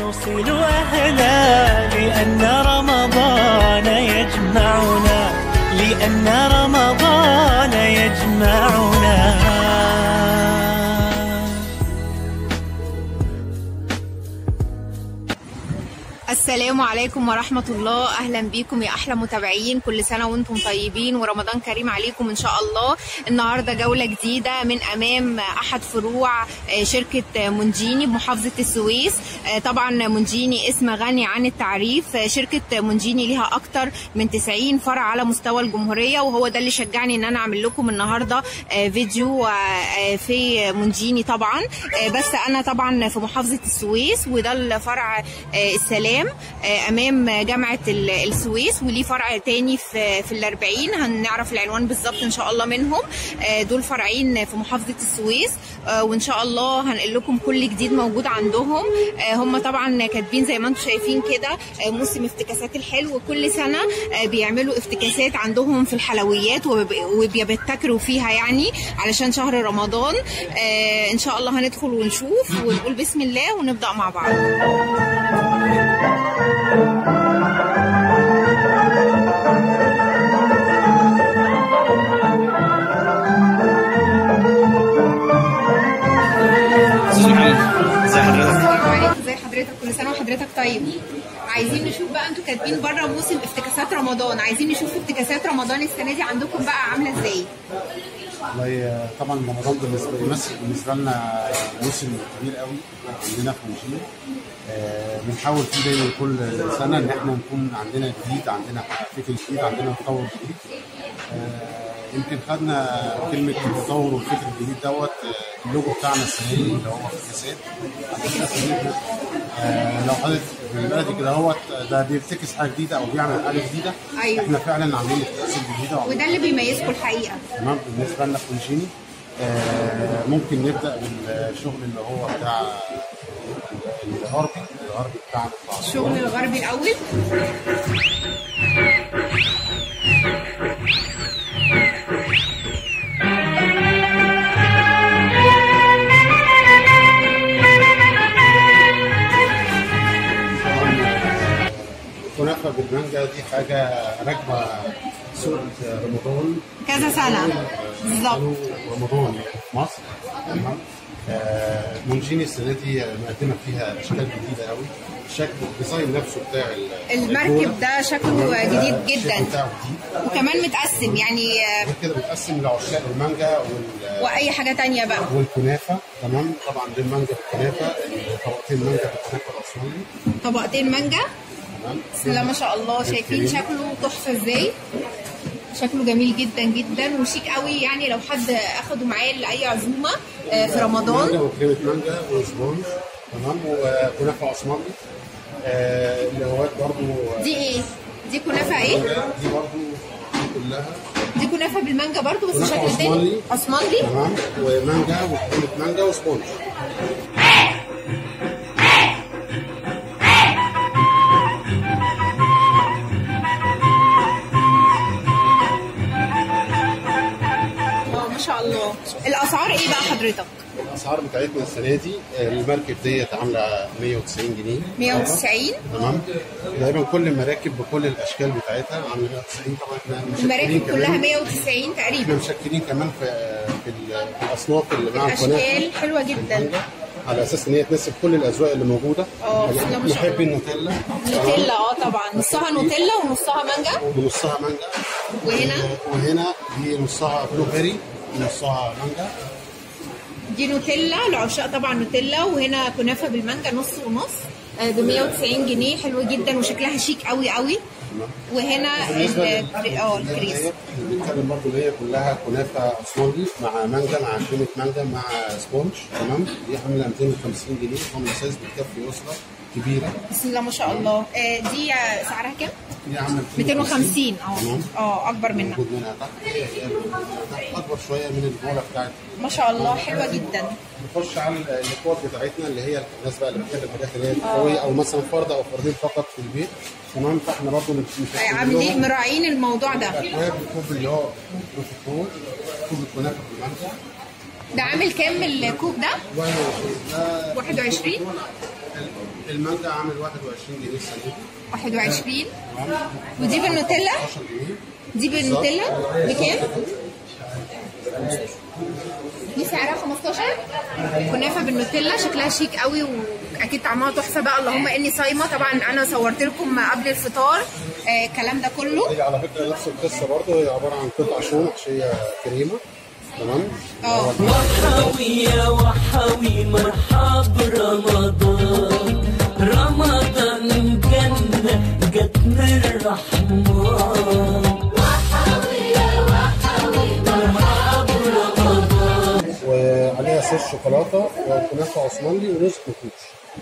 نوصل أهلا لأن رمضان يجمعنا لأن رمضان يجمعنا السلام عليكم ورحمة الله أهلا بيكم يا أحلى متابعين كل سنة وانتم طيبين ورمضان كريم عليكم إن شاء الله النهاردة جولة جديدة من أمام أحد فروع آه، شركة منجيني بمحافظة السويس آه، طبعا منجيني اسم غني عن التعريف آه، شركة منجيني ليها أكتر من 90 فرع على مستوى الجمهورية وهو ده اللي شجعني إن أنا أعمل لكم النهاردة آه، فيديو آه، آه، في منجيني طبعا آه، بس أنا طبعا في محافظة السويس وده الفرع آه، السلام آه، امام جامعه ال- السويس وليه فرع تاني في في الأربعين هنعرف العنوان بالظبط ان شاء الله منهم آه، دول فرعين في محافظه السويس آه، وان شاء الله هنقل لكم كل جديد موجود عندهم آه، هم طبعا كاتبين زي ما انتم شايفين كده آه، موسم افتكاسات الحلو كل سنه آه، بيعملوا افتكاسات عندهم في الحلويات وب- وبيبتكروا فيها يعني علشان شهر رمضان آه، ان شاء الله هندخل ونشوف ونقول بسم الله ونبدا مع بعض استاذ محمد ازي حضرتك السلام عليكم ازي حضرتك كل سنه وحضرتك طيب عايزين نشوف بقى انتوا كاتبين بره موسم افتكاسات رمضان عايزين نشوف افتكاسات رمضان السنه دي عندكم بقى عامله ازاي والله طبعا رمضان بالنسبه بيمثل بالنسبه لنا موسم كبير قوي عندنا في منشين آه، بنحاول فيه دايما كل سنه ان احنا نكون عندنا جديد عندنا فكر جديد عندنا تطور جديد آه، يمكن خدنا كلمه التطور والفكر الجديد دوت آه، اللوجو بتاعنا السنه دي اللي هو في الكاسات على اساس ان احنا آه، لو حضرتك بالبلدي كده هوت ده بيفتكس حاجه جديده او بيعمل حاجه جديده أيوة. احنا فعلا عاملين افتكاسات جديده وعاملين وده اللي بيميزكم الحقيقه تمام بالنسبه لنا كونجيني آه ممكن نبدا بالشغل اللي هو بتاع الغربي الغربي بتاعنا بتاع الشغل الغربي الاول كنافه بالمانجا دي حاجه راكبه سوق رمضان كذا سنه بالظبط قالوا رمضان في مصر تمام آه، مونجيني السنه دي مقدمه فيها اشكال جديده قوي الشكل الديزاين نفسه بتاع ال- المركب الجولة. ده شكله جديد الشكل جدا بتاعه جديد وكمان متقسم يعني آه، غير كده بيتقسم لعشاق المانجا وال واي حاجه تانية بقى والكنافه تمام طبعا دي المانجا بالكنافه طبقتين مانجا بالكنافه العثماني طبقتين مانجا تمام بسم الله ما شاء الله شايفين شكله تحفه ازاي شكله جميل جدا جدا وشيك قوي يعني لو حد اخده معاه لاي عزومه آه، في مانجا رمضان وكريمه مانجا وسبونج تمام وكنافه عثماني آه اللي هو برضو دي ايه دي كنافه ايه دي برضو دي كلها دي كنافه بالمانجا برضو بس كنافة شكل تاني عثماني. عثماني تمام ومانجا وكريمه مانجا وسبونج اه ما شاء الله الاسعار ايه بقى حضرتك الاسعار بتاعتنا السنه دي آه، المركب ديت عامله 190 جنيه 190 تمام تقريبا كل المراكب بكل الاشكال بتاعتها عامله 190 طبعا احنا مشكلين المراكب كلها كمان 190 احنا تقريبا مشكلين كمان في في ال- في الاصناف اللي مع الكنافه اشكال حلوه جدا على اساس ان هي تناسب كل الاذواق اللي موجوده اه، بسم الله ما شاء نحب النوتيلا نوتيلا اه طبعا نصها نوتيلا ونصها مانجا ونصها مانجا وهنا وهنا دي نصها بلو بيري ونصها مانجا دي نوتيلا لعشاق طبعا نوتيلا وهنا كنافه بالمانجا نص ونص ب 190 جنيه حلوه جدا وشكلها شيك قوي قوي تمام وهنا بالنسبه ال- اه لل- الكريز ديت، بنتكلم برضه اللي هي كلها كنافه عثماني مع مانجا مع كريمه مانجا مع سبونج تمام دي عامله 250 جنيه هم سايز بتكفي اسره كبيره بسم الله ما شاء الله آه، دي سعرها كام؟ دي عامله 250 اه تمام اه اكبر منها موجود منها تحت هي هي تحت اكبر شويه من الجوله بتاعتنا ما شاء الله حلوه جدا نخش على الاكواد بتاعتنا اللي هي الناس بقى اللي بتحب الحاجات اللي هي القويه او مثلا فرد او فردين فقط في البيت تمام فاحنا برضه مش آه، عاملين مراعين الموضوع ده اكواب الكوب اللي هو بروتوكول كوب الكنافه بالمانجا ده عامل كام الكوب ده؟ 21 ده 21 ال- المانجا عامل 21 جنيه السنه دي 21 تمام ودي بالنوتيلا 10 جنيه دي بالنوتيلا بكام؟ دي سعرها 15 كنافه بالنوتيلا شكلها شيك قوي واكيد طعمها تحفه بقى اللهم اني صايمه طبعا انا صورت لكم قبل الفطار آه، الكلام ده كله هي على فكره نفس القصه برضه هي عباره عن قطع شو محشيه كريمه تمام اه وحوي يا وحوي مرحب رمضان رمضان جنة جت من الرحمن وعليها صوص شوكولاته وكنافه عثماني ورز كوكوش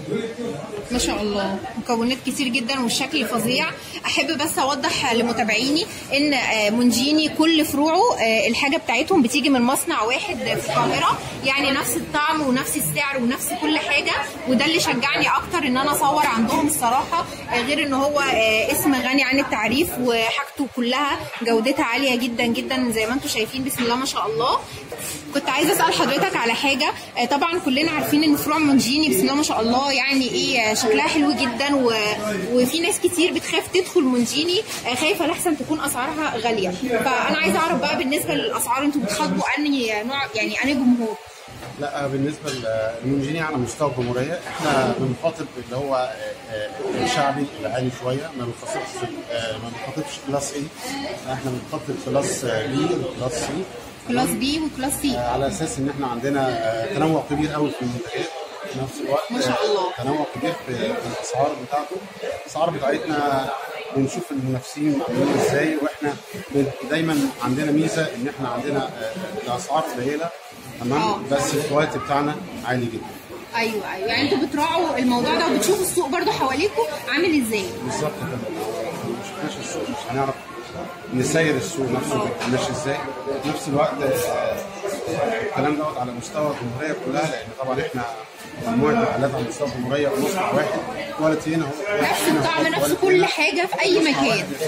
ما شاء الله مكونات كتير جدا والشكل فظيع احب بس اوضح لمتابعيني ان آه، مونجيني كل فروعه آه، الحاجه بتاعتهم بتيجي من مصنع واحد في القاهره يعني نفس الطعم ونفس السعر ونفس كل حاجه وده اللي شجعني اكتر ان انا اصور عندهم الصراحه آه، غير ان هو آه، اسم غني عن التعريف وحاجته كلها جودتها عاليه جدا جدا زي ما انتم شايفين بسم الله ما شاء الله كنت عايزه اسال حضرتك على حاجه آه، طبعا كلنا عارفين ان فروع مونجيني بسم الله ما شاء الله يعني ايه آه، شكلها حلو جدا و... وفي ناس كتير بتخاف تدخل مونجيني آه، خايفه لحسن تكون اسعارها غاليه فانا عايزه اعرف بقى بالنسبه للاسعار انتوا بتخاطبوا انهي نوع يعني انهي جمهور لا بالنسبه للمونجيني على مستوى الجمهوريه احنا بنخاطب اللي هو آه، آه، الشعبي العالي شويه ما بنخاطبش آه، ما بنخاطبش كلاس اي احنا بنخاطب كلاس بي وكلاس سي كلاس بي وكلاس سي على اساس ان احنا عندنا آه، تنوع كبير قوي في المنتجات في نفس الوقت ما شاء الله. آه، تنوع كبير في في الاسعار بتاعته الاسعار بتاعتنا بنشوف المنافسين عاملين ازاي واحنا بن- دايما عندنا ميزه ان احنا عندنا آه، الاسعار قليله آه. تمام بس الكواليتي بتاعنا عالي جدا ايوه ايوه يعني انتوا بتراعوا الموضوع ده وبتشوفوا السوق برضو حواليكم عامل ازاي بالظبط كده لو ما شفناش السوق مش هنعرف نسير السوق نفسه ماشي ازاي في نفس الوقت آه، الكلام دوت على مستوى الجمهوريه كلها لان طبعا احنا مجموعه محلات على مستوى الجمهوريه ومصنع واحد كواليتي هنا هو نفس الطعم نفس كل حاجه في اي مكان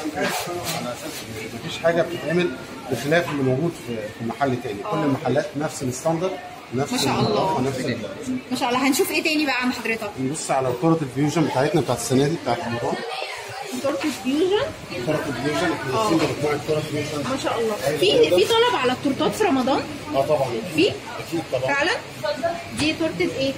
على اساس ان مفيش حاجه بتتعمل بخلاف اللي موجود في في محل تاني كل المحلات نفس الستاندرد نفس ما شاء الله. النظافة، نفس ال- ما شاء الله هنشوف ايه تاني بقى مع حضرتك نبص على بطوله الفيوجن بتاعتنا بتاعت السنه دي بتاعت رمضان تورته فيوجن بطوله الفيوجن احنا نازلين بمجموعه بطوله فيوجن ما شاء الله في في طلب على التورتات في رمضان اه طبعا في اكيد طبعا فعلا دي تورته ايه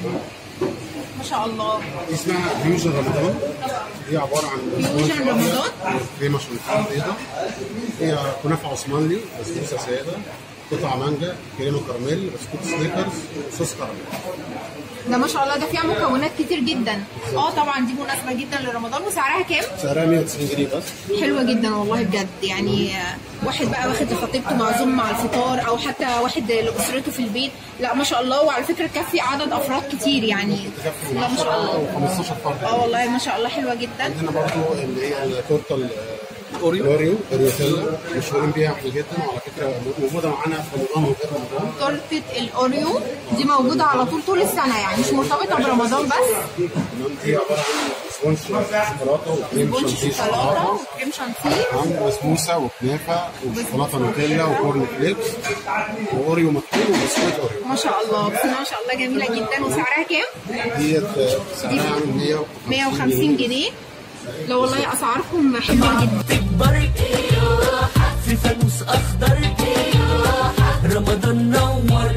ما شاء الله دي اسمها فيوجن رمضان دي عباره عن فيوجن رمضان؟ كريمه شانتيه بيضاء هي كنافه عثماني بسبوسه ساده قطع مانجا كريمه كراميل بسكوت سنيكرز وصوص كراميل ده ما شاء الله ده فيها مكونات كتير جدا اه طبعا دي مناسبه جدا لرمضان وسعرها كام سعرها 190 جنيه بس حلوه جدا والله بجد يعني آه، واحد بقى واخد لخطيبته معزوم مع الفطار او حتى واحد لاسرته في البيت لا ما شاء الله وعلى فكره تكفي عدد افراد كتير يعني تكفي لا ما شاء الله و15 فرد اه والله ما شاء الله حلوه جدا عندنا برضو اللي هي التورته ال- الاوريو الريوتيلا مشهورين بيها احنا جدا وعلى فكره موجوده معانا في رمضان وغير رمضان تورته الاوريو دي موجوده على طول طول السنه يعني مش مرتبطه برمضان بس تمام دي عباره عن سبونج شوكولاته وكريم بونش شانتيه شوكولاته شوكولاته وكريم شانتيه عندنا بسبوسه وكنافه وشوكولاته نوتيلا وكورن فليكس واوريو مطحون وبسكوت اوريو ما شاء الله بسم الله ما شاء الله جميله جدا وسعرها كام؟ ديت سعرها عامل 150 150 جنيه لا والله اسعاركم حلوه جدا تكبر في فانوس اخضر رمضان نور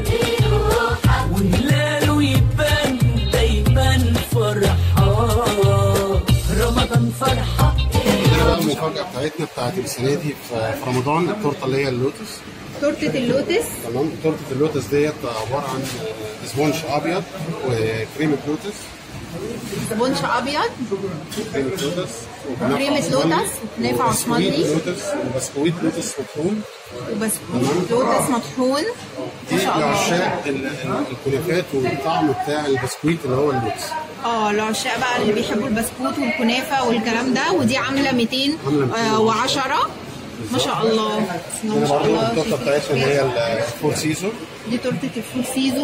وهلاله يبان دايما فرحان رمضان فرحه دي بقى المفاجاه بتاعتنا بتاعت السنه دي في في رمضان التورته اللي هي اللوتس تورته اللوتس تمام تورته اللوتس ديت عباره عن سبونج ابيض وكريمه لوتس سبونش ابيض كريمه لوتس كريمة لوتس وكنافة عثماني. وبسكويت لوتس وبسكويت لوتس مطحون وبسكوت لوتس مطحون دي ما شاء الله لعشاق ال- ال- الكنافات والطعم بتاع البسكويت اللي هو اللوتس اه العشاق بقى اللي بيحبوا البسكوت والكنافه والكلام ده ودي عامله عاملة 210 ما شاء الله بسم الله ما هنا شاء برضه الله التورته بتاعتنا اللي هي الفور سيزون دي تورته الفول سيزون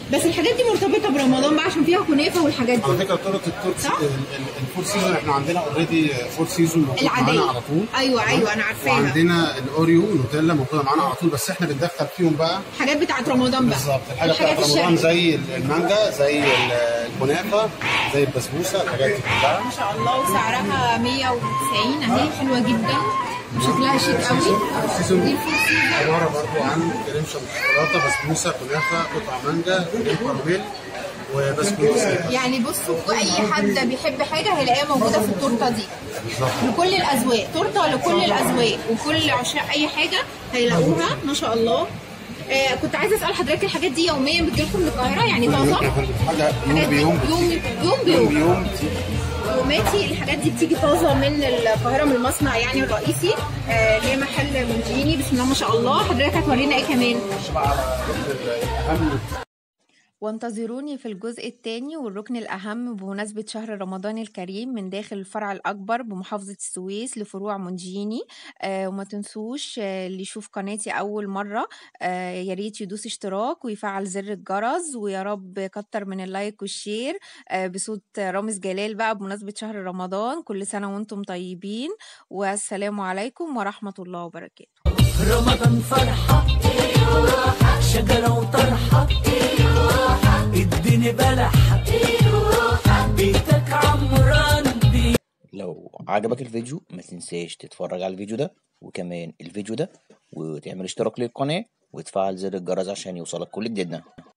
بس الحاجات دي مرتبطه برمضان بقى عشان فيها كنافه والحاجات على دي فكره طرق التورت صح؟ ال- ال- الفور سيزون احنا عندنا اوريدي فور سيزون موجود العادية. معانا على طول أيوة، أيوة، أنا عارفاها. وعندنا الاوريو نوتيلا موجوده معانا على طول بس احنا بندخل فيهم بقى حاجات بتاعت رمضان بقى بالظبط الحاجه الحاجات بتاعت رمضان الشرقي. زي المانجا زي ال- الكنافه زي البسبوسه الحاجات دي كلها ما شاء الله وسعرها 190 اهي حلوه جدا وشكلها شيك قوي سيزون دي الفول سيزون عباره برضو عن كريم شوكولاته بسبوسه كنافه قطع مانجا كريم كراميل وبسكوت يعني بصوا اي حد بيحب حاجه هيلاقيها موجوده في التورته دي بالظبط لكل الاذواق تورته لكل الاذواق وكل عشاق اي حاجه هيلاقوها ما شاء الله آه كنت عايزه اسال حضرتك الحاجات دي يوميا بتجيلكم من القاهره يعني طازه حاجه يوم الحاجات دي بيوم يوم يوم يوم بيوم بيوم يوماتي الحاجات دي بتيجي طازه من القاهره من المصنع يعني الرئيسي آه ليه محل منجيني بسم الله ما شاء الله حضرتك هتورينا ايه كمان اهم وانتظروني في الجزء الثاني والركن الأهم بمناسبة شهر رمضان الكريم من داخل الفرع الأكبر بمحافظة السويس لفروع منجيني آه وما تنسوش آه اللي يشوف قناتي أول مرة آه يا ريت يدوس اشتراك ويفعل زر الجرس ويا رب كتر من اللايك والشير آه بصوت رامز جلال بقى بمناسبة شهر رمضان كل سنة وانتم طيبين والسلام عليكم ورحمة الله وبركاته رمضان فرحة شجرة وطرحة اديني بلح بيتك عمران بي لو عجبك الفيديو ما تنساش تتفرج على الفيديو ده وكمان الفيديو ده وتعمل اشتراك للقناة وتفعل زر الجرس عشان يوصلك كل جديدنا